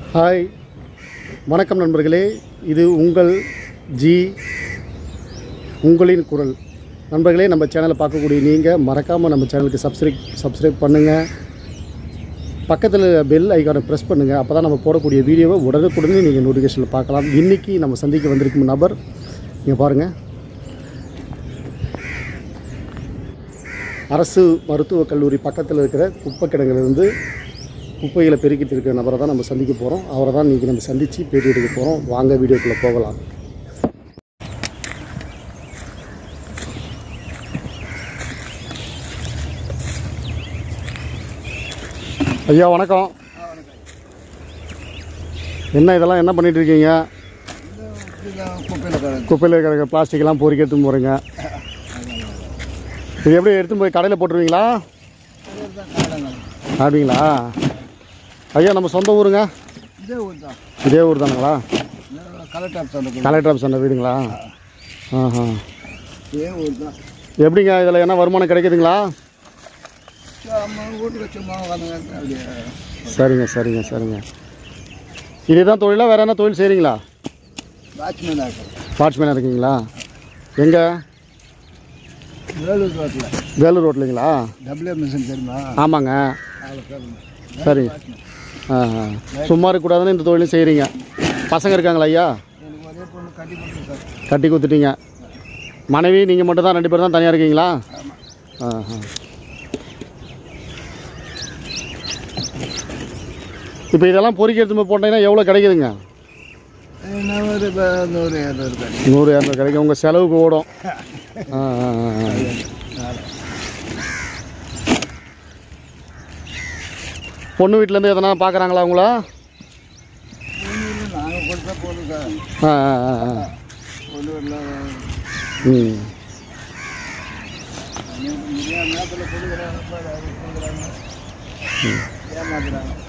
Hi வணக்கம் நண்பர்களே இது உங்கள் ஜி உங்களின் குரல் நண்பர்களே நம்ம சேனலை பார்க்கக்கூடிய நீங்கள் மறக்காமல் நம்ம சேனலுக்கு சப்ஸ்கிரைப் சப்ஸ்கிரைப் பண்ணுங்கள் பக்கத்தில் பெல் ஐக்கானை ப்ரெஸ் பண்ணுங்கள் அப்போ தான் நம்ம போடக்கூடிய வீடியோவை உடனுக்குடனே நீங்கள் நோட்டிஃபிகேஷனில் பார்க்கலாம் இன்றைக்கி நம்ம சந்திக்க வந்திருக்கும் நபர் நீங்கள் பாருங்கள் அரசு மருத்துவக் கல்லூரி பக்கத்தில் இருக்கிற குப்பை கிடங்குலேருந்து குப்பைகளை பெருக்கிட்டு இருக்கிற நபரை தான் நம்ம சந்திக்க போகிறோம் அவரை தான் இன்றைக்கி நம்ம சந்தித்து பேட்டி எடுக்க போகிறோம் வாங்க வீடியோக்குள்ளே போகலாம் ஐயா வணக்கம் என்ன இதெல்லாம் என்ன பண்ணிட்டு இருக்கீங்க குப்பையில் இருக்கிற பிளாஸ்டிக்லாம் பொறுக்கி எடுத்துன்னு போகிறீங்க இது எப்படி எடுத்துன்னு போய் கடையில் போட்டுருவீங்களா அப்படிங்களா ஐயா நம்ம சொந்த ஊருங்க இதே ஊர் தான் இதே ஊர் தானுங்களா கலெக்டர் ஆஃபீஸ் அந்த கலெக்டர் ஆஃபீஸ் அந்த வீடுங்களா ஆஹா இதே ஊர் தான் எப்படிங்க இதில் என்ன வருமானம் கிடைக்குதுங்களா சும்மா வீட்டுக்கு சும்மா வந்தாங்க அப்படியே சரிங்க சரிங்க சரிங்க இதுதான் தொழிலா வேறு என்ன தொழில் செய்கிறீங்களா வாட்ச்மேன் ஆகிறேன் வாட்ச்மேனாக இருக்கீங்களா எங்கே வேலூர் ரோட்டில் வேலூர் ரோட்லைங்களா டபிள்யூ மிஷின் தெரியுமா ஆமாங்க அதில் பேர் சரிங்க ஆ ஆ. சும்மா இருக்கக்கூடாதுன்னு இந்த தொழிலும் செய்கிறீங்க பசங்க இருக்காங்களா ஐயா எனக்கு ஒரே பொண்ணு கட்டி கொடுத்து சார் கட்டி கொடுத்துட்டீங்க மனைவி நீங்கள் மட்டும் தான் ரெண்டு பேரும் தான் தனியாக இருக்கீங்களா ஆமாம் ஆஹா. இப்போ இதெல்லாம் பொறுக்கி எடுத்து போய் போட்டீங்கன்னா எவ்வளோ கிடைக்குதுங்க என்ன ஒரு இப்போ நூறு இரநூறு கட்டி நூறு இரநூறு கிடைக்கும் உங்கள் செலவுக்கு ஓடும் ஆ, ஆ, ஆ, ஆ. பொண்ணு வீட்டிலேருந்து எதனா பார்க்குறாங்களா உங்களா நாங்கள் கொடுத்தா போதும் சார் ஆ ஆ ஆ, ஆ பொண்ணு வீட்டில் ம் நேரத்தில் கொடுக்குறாங்க கொடுக்குறாங்க ஏமாத்துறாங்க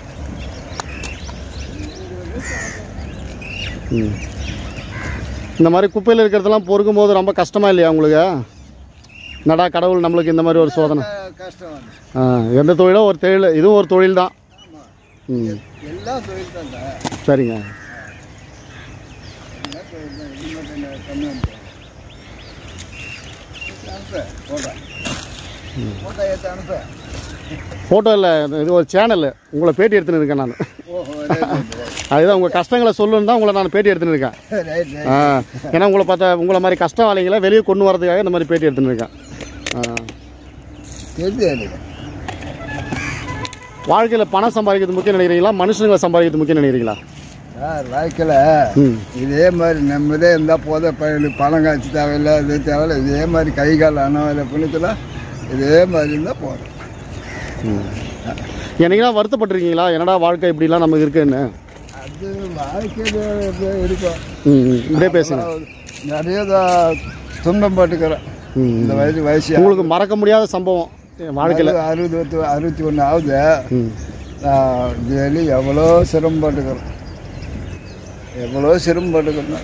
ம் இந்த மாதிரி குப்பையில் இருக்கிறதெல்லாம் பொறுக்கும் போது ரொம்ப கஷ்டமா இல்லையா உங்களுக்கு நடா கடவுள் நம்மளுக்கு இந்த மாதிரி ஒரு சோதனை க- கஷ்டம் வந்து ஆ எந்த தொழிலோ ஒரு தொழில் இதுவும் ஒரு தொழில் தான் ஆமாம் ம் எல்லா தொழில் தான் சார் சரிங்க எல்லா தொழில் தான் இது மட்டும் என்ன கம்மி வந்து அனுப்ப போட்டோ போட்டோ எடுத்து அனுப்ப ஃபோட்டோ இல்லை இது ஒரு சேனல் உங்களை பேட்டி எடுத்துன்னு இருக்கேன் நான் ஓஹோ ரைட் அதுதான் உங்கள் கஷ்டங்களை சொல்லணும் தான் உங்களை நான் பேட்டி எடுத்துன்னு இருக்கேன் ரைட் ரைட் ஆ ஏன்னா உங்களை பார்த்தா உங்களை மாதிரி கஷ்டவாளிகளை வெளியே கொண்டு வரதுக்காக இந்த மாதிரி பேட்டி எடுத்துன்னு இருக்கேன் ஆ தெரியுது எனக்கு வாழ்க்கையில் பணம் சம்பாதிக்கிறது முக்கியம் நினைக்கிறீங்களா மனுஷங்களை சம்பாதிக்கிறது முக்கியம் நினைக்கிறீங்களா சார் வாழ்க்கையில் ம் இதே மாதிரி நம்மளே இருந்தால் போத பயிர் பணம் காய்ச்சி தேவையில்லை இது தேவையில்லை இதே மாதிரி கை கால் அணவில்லை புண்ணியத்தில் இதே மாதிரி இருந்தால் போதும் என்னைக்கெல்லாம் வருத்தப்பட்டிருக்கீங்களா என்னடா வாழ்க்கை இப்படிலாம் நமக்கு இருக்குன்னு அது வாழ்க்கையில் எப்படியோ இருக்கும் ம் ம். இப்படியே பேசுங்க நிறைய தான் துன்பம் பட்டுக்கிறேன் ம் இந்த வயசு வயசு உங்களுக்கு மறக்க முடியாத சம்பவம் என் வாழ்க்கையில் அறுபது அறுபத்தி அறுபத்தி ஒன்று ஆகுது ம் நான் டெய்லி எவ்வளோ சிரமப்பட்டுக்கிறேன் எவ்வளோ சிரமப்பட்டுக்கிறேன்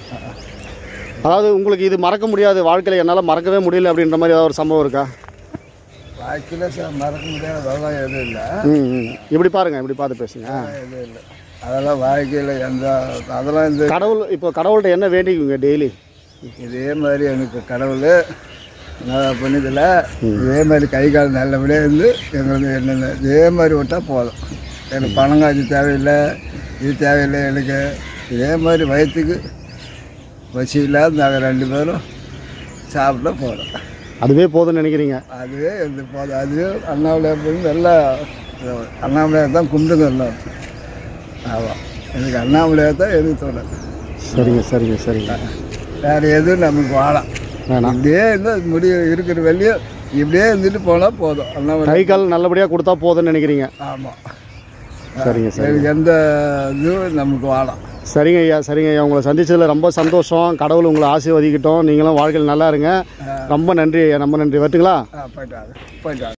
அதாவது உங்களுக்கு இது மறக்க முடியாது வாழ்க்கையில் என்னால் மறக்கவே முடியல அப்படின்ற மாதிரி ஏதாவது ஒரு சம்பவம் இருக்கா வாழ்க்கையில் சார் மறக்க முடியாத அதெல்லாம் எதுவும் இல்லை ம் ம் இப்படி பாருங்க இப்படி பார்த்து பேசுங்க எதுவும் இல்லை அதெல்லாம் வாழ்க்கையில் எந்த அதெல்லாம் இந்த கடவுள் இப்போ கடவுள்கிட்ட என்ன வேண்டிக்குங்க டெய்லி இதே மாதிரி எனக்கு கடவுள் நல்லா பண்ணதில்ல இதே மாதிரி கை கால் நல்லபடியாக இருந்து எங்களுக்கு என்னென்ன இதே மாதிரி விட்டால் போதும் எனக்கு பணம் காசு தேவையில்லை இது தேவையில்லை எனக்கு இதே மாதிரி வயிற்றுக்கு பசி இல்லாத நாங்கள் ரெண்டு பேரும் சாப்பிட்டா போதும் அதுவே போதும்னு நினைக்கிறீங்க அதுவே எனக்கு போதும் அதுவே அண்ணாமலை அப்படின்னு நல்லா அண்ணாமலையை தான் கும்பிடுங்க எல்லாம் ஆமாம் எனக்கு அண்ணாமலையை தான் எனக்கு தோணும் சரிங்க சரிங்க சரிங்க வேறு எதுவும் நமக்கு வாழாம் வேணாம் இப்படியே இருந்தால் முடிய இருக்கிற வெளியும் இப்படியே இருந்துட்டு போனால் போதும் அண்ணாமலை கை கால் நல்லபடியாக கொடுத்தா போதும்னு நினைக்கிறீங்க ஆமாம் சரிங்க சரி எனக்கு எந்த இதுவும் நமக்கு வாழாம் சரிங்க ஐயா சரிங்க ஐயா உங்களை சந்திச்சதில் ரொம்ப சந்தோஷம் கடவுள் உங்களை ஆசீர்வதிக்கட்டும் நீங்களும் வாழ்க்கையில் நல்லா இருங்க ரொம்ப நன்றி ஐயா ரொம்ப நன்றி வரட்டுங்களா ஆ போயிட்டாங்க போயிட்டாங்க